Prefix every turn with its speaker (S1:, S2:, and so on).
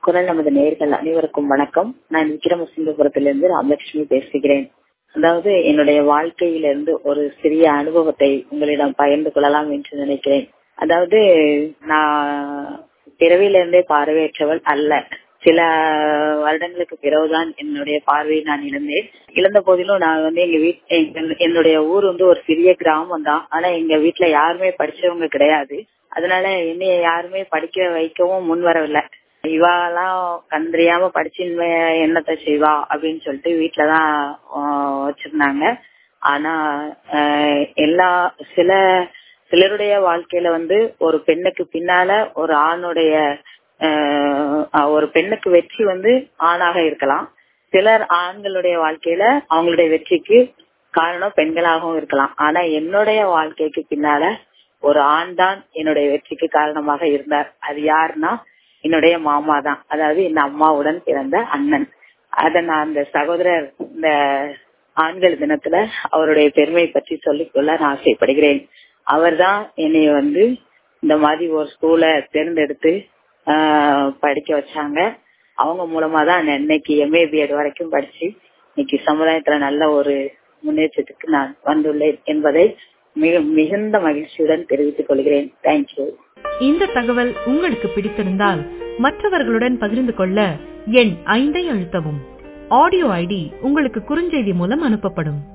S1: குரல் நமது நேர்கள் அனைவருக்கும் வணக்கம் நான் விக்ரமசிங்கபுரத்திலிருந்து ராமலட்சுமி பேசுகிறேன் அதாவது என்னுடைய வாழ்க்கையிலிருந்து ஒரு சிறிய அனுபவத்தை உங்களிடம் பகிர்ந்து கொள்ளலாம் என்று நினைக்கிறேன் அதாவது நான் பிறவியிலிருந்தே பார்வையற்றவள் அல்ல சில வருடங்களுக்கு பிறகுதான் என்னுடைய பார்வையை நான் இழந்தேன் இழந்த போதிலும் நான் வந்து எங்க வீட் என்னுடைய ஊர் வந்து ஒரு சிறிய கிராமம் தான் ஆனா எங்க வீட்டுல யாருமே படிச்சவங்க கிடையாது அதனால என்னைய யாருமே படிக்க வைக்கவும் முன் வரவில்லை இவாலாம் கண்டறியாம படிச்சு என்னத்தை செய்வா அப்படின்னு சொல்லிட்டு வீட்டுலதான் வச்சிருந்தாங்க ஆனா எல்லா சில சிலருடைய வாழ்க்கையில வந்து ஒரு பெண்ணுக்கு பின்னால ஒரு ஆணுடைய ஒரு பெண்ணுக்கு வெற்றி வந்து ஆணாக இருக்கலாம் சிலர் ஆண்களுடைய வாழ்க்கையில அவங்களுடைய வெற்றிக்கு காரணம் பெண்களாகவும் இருக்கலாம் ஆனா என்னுடைய வாழ்க்கைக்கு பின்னால ஒரு ஆண் தான் என்னுடைய வெற்றிக்கு காரணமாக இருந்தார் அது யாருன்னா என்னுடைய மாமா தான் அதாவது என் அம்மாவுடன் பிறந்த அண்ணன் அத நான் அந்த சகோதரர் இந்த ஆண்கள் தினத்துல அவருடைய பெருமை பற்றி சொல்லிக்கொள்ள நான் ஆசைப்படுகிறேன் அவர் தான் என்னைய வந்து இந்த மாதிரி ஒரு ஸ்கூலை தேர்ந்தெடுத்து படிக்க வச்சாங்க அவங்க மூலமா தான் இன்னைக்கு எம்ஏ பிஎட் வரைக்கும் படிச்சு இன்னைக்கு சமுதாயத்துல நல்ல ஒரு முன்னேற்றத்துக்கு நான் வந்துள்ளேன் என்பதை மிக மிகுந்த மகிழ்ச்சியுடன் தெரிவித்துக் கொள்கிறேன் தேங்க்யூ
S2: இந்த தகவல் உங்களுக்கு பிடித்திருந்தால் மற்றவர்களுடன் பகிர்ந்து கொள்ள எண் ஐந்தை அழுத்தவும் ஆடியோ ஐடி உங்களுக்கு குறுஞ்செய்தி மூலம் அனுப்பப்படும்